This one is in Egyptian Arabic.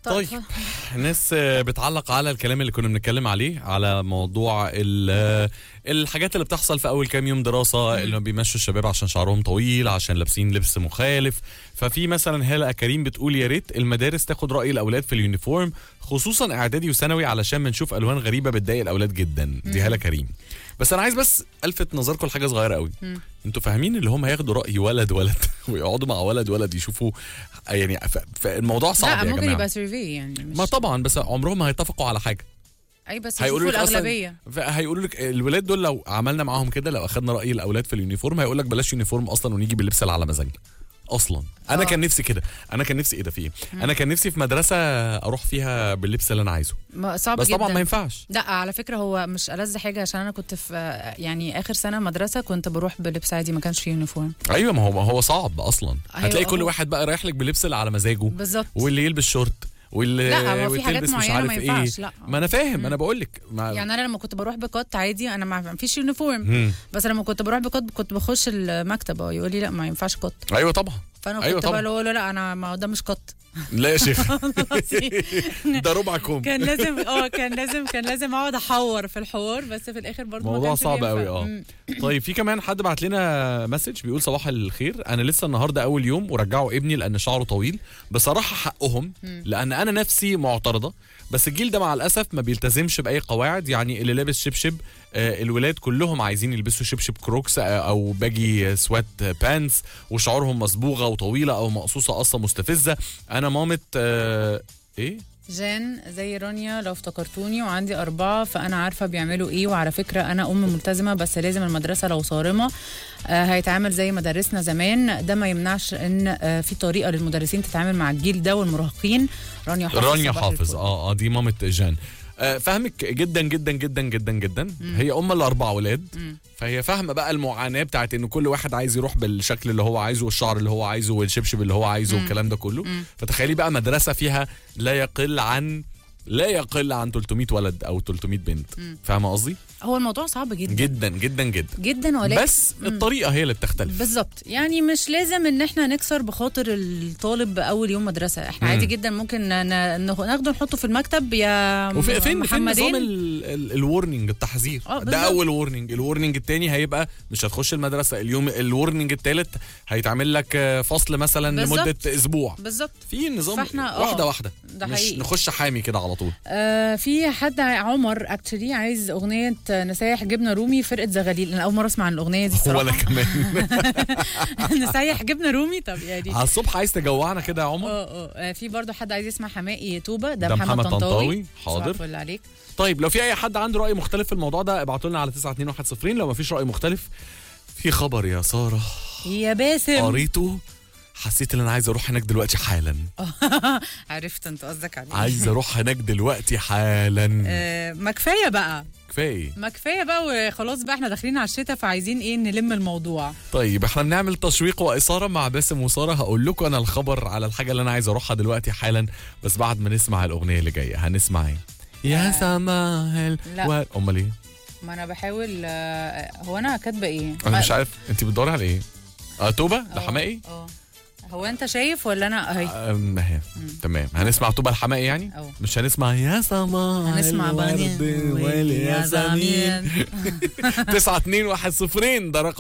طيب الناس بتعلق على الكلام اللي كنا بنتكلم عليه على موضوع ال- الحاجات اللي بتحصل في اول كام يوم دراسه اللي بيمشوا الشباب عشان شعرهم طويل عشان لابسين لبس مخالف ففي مثلا هلا كريم بتقول يا ريت المدارس تاخد راي الاولاد في اليونيفورم خصوصا اعدادي وثانوي علشان بنشوف الوان غريبه بتضايق الاولاد جدا دي هلا كريم بس انا عايز بس الفت نظركم لحاجه صغيره قوي انتوا فاهمين اللي هم هياخدوا راي ولد ولد ويقعدوا مع ولد ولد يشوفوا يعني ف- فالموضوع صعب لا يا ممكن جماعه يبقى سيرفي يعني مش ما طبعا بس عمرهم ما هيتفقوا على حاجه اي بس هيقولوا يشوفوا لك اصلا الاغلبيه ف- هيقولوا لك الولاد دول لو عملنا معاهم كده لو اخدنا راي الاولاد في اليونيفورم هيقول لك بلاش يونيفورم اصلا ونيجي باللبس اللي على مزاجنا اصلا انا آه. كان نفسي كده انا كان نفسي ايه ده في ايه انا كان نفسي في مدرسه اروح فيها باللبس اللي انا عايزه ما- صعب بس جدا طبعا ما ينفعش لا على فكره هو مش ألذ حاجه عشان انا كنت في يعني اخر سنه مدرسه كنت بروح بلبس عادي ما كانش فيه يونيفورم ايوه ما هو ما هو صعب اصلا أيوة، هتلاقي كل هو- واحد بقى رايح لك بلبس اللي على مزاجه بالظبط واللي يلبس شورت واللي لا، ما في واللي حاجات تلبس مش معينة عارف ما ايه ينفعش، لا. ما انا فاهم انا بقول لك ما يعني انا لما كنت بروح بكوت عادي انا ما ما فيش يونيفورم مم. بس لما كنت بروح بكوت كنت بخش المكتب اه يقول لي لا ما ينفعش كوت ايوه طبعا فانا كنت أيوة أيوة طبعا. بقول له لا انا ما ده مش كوت لا يا شيخ ده ربع كوم كان لازم اه كان لازم كان لازم اقعد احور في الحوار بس في الاخر برضه ما موضوع كانش صعب بينفع. قوي اه مم. طيب في كمان حد بعت لنا مسج بيقول صباح الخير انا لسه النهارده اول يوم ورجعوا ابني لان شعره طويل بصراحه حقهم لان انا نفسي معترضه بس الجيل ده مع الاسف ما بيلتزمش باي قواعد يعني اللي لابس شبشب آه الولاد كلهم عايزين يلبسوا شبشب كروكس آه او باجي سوات بانس وشعورهم مصبوغه وطويله او مقصوصه اصلا مستفزه انا مامه آه ايه جان زي رانيا لو افتكرتوني وعندي أربعة فأنا عارفة بيعملوا إيه وعلى فكرة أنا أم ملتزمة بس لازم المدرسة لو صارمة آه هيتعامل زي مدارسنا زمان ده ما يمنعش إن آه في طريقة للمدرسين تتعامل مع الجيل ده والمراهقين رانيا حافظ رانيا صباح حافظ الفل. اه اه دي مامة جان آه فاهمك جدا جدا جدا جدا جدا هي ام الاربع اولاد مم. فهي فاهمه بقى المعاناه بتاعت ان كل واحد عايز يروح بالشكل اللي هو عايزه والشعر اللي هو عايزه والشبشب اللي هو عايزه والكلام ده كله فتخيلي بقى مدرسه فيها لا يقل عن لا يقل عن 300 ولد او 300 بنت فاهمه قصدي هو الموضوع صعب جدا جدا جدا جدا جدا ولكن بس الطريقه هي اللي بتختلف بالظبط يعني مش لازم ان احنا نكسر بخاطر الطالب اول يوم مدرسه احنا عادي جدا ممكن ن- ن- ناخده نحطه في المكتب يا وفين فين فين نظام محمدين ال- ال- الورنينج التحذير آه، ده بالظبط. اول ورنينج الورنينج التاني هيبقى مش هتخش المدرسه اليوم الورنينج التالت هيتعمل لك آه، فصل مثلا بالظبط. لمده اسبوع بالظبط في نظام فإحنا- آه، واحده واحده ده مش حقيقي. نخش حامي كده على طول آه في حد عمر اكشلي عايز اغنيه نسايح جبنه رومي فرقه زغاليل انا اول مره اسمع عن الاغنيه دي ولا الصراحه كمان نسايح جبنه رومي طب يعني على الصبح عايز تجوعنا كده يا عمر اه اه في برضو حد عايز يسمع حماقي توبه ده, ده محمد, محمد طنطاوي طنطاوي. حاضر. صباح الفل عليك طيب لو في اي حد عنده راي مختلف في الموضوع ده ابعتوا لنا على 92110 لو ما فيش راي مختلف في خبر يا ساره يا باسم قريته حسيت ان انا عايز اروح هناك دلوقتي حالا عرفت انت قصدك عليه عايز اروح هناك دلوقتي حالا آه ما كفايه بقى كفايه ما كفايه بقى وخلاص بقى احنا داخلين على الشتاء فعايزين ايه نلم الموضوع طيب احنا بنعمل تشويق واثاره مع باسم وساره هقول لكم انا الخبر على الحاجه اللي انا عايز اروحها دلوقتي حالا بس بعد ما نسمع الاغنيه اللي جايه هنسمع ايه يا سماح لا. الورد امال ايه ما انا بحاول آه هو انا كاتبه ايه انا مش عارف انت بتدوري على ايه اه توبه آه، لحمائي اه هو انت شايف ولا انا اهي أم، اهي تمام هنسمع توبه الحمائي يعني أه. مش هنسمع يا سماح هنسمع الورد بعدين والياسمين 9 2 1 0 ده رقم